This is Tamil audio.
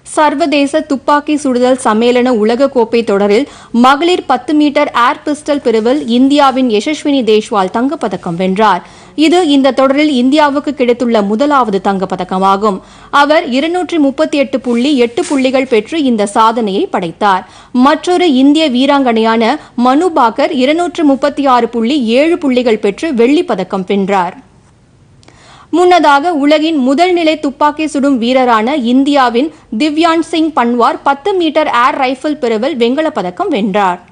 சர்வதேச துப்பாக்கி சுடுதல் சம்மேளன உலகக்கோப்பை தொடரில் மகளிர் பத்து மீட்டர் ஏர் பிஸ்டல் பிரிவில் இந்தியாவின் யசஸ்வினி தேஷ்வால் தங்கப்பதக்கம் வென்றார் இது இந்த தொடரில் இந்தியாவுக்கு கிடைத்துள்ள முதலாவது தங்கப்பதக்கமாகும் அவர் இருநூற்றி முப்பத்தி எட்டு புள்ளி எட்டு புள்ளிகள் பெற்று இந்த சாதனையை படைத்தார் மற்றொரு இந்திய வீராங்கனையான மனு பாக்கர் இருநூற்று முப்பத்தி ஆறு புள்ளி ஏழு புள்ளிகள் பெற்று வெள்ளிப் பதக்கம் வென்றார் முன்னதாக உலகின் முதல் நிலை துப்பாக்கி சுடும் வீரரான இந்தியாவின் திவ்யான் சிங் பன்வார் பத்து மீட்டர் ஏர் ரைஃபிள் பிரிவில் வெண்கலப் பதக்கம் வென்றார்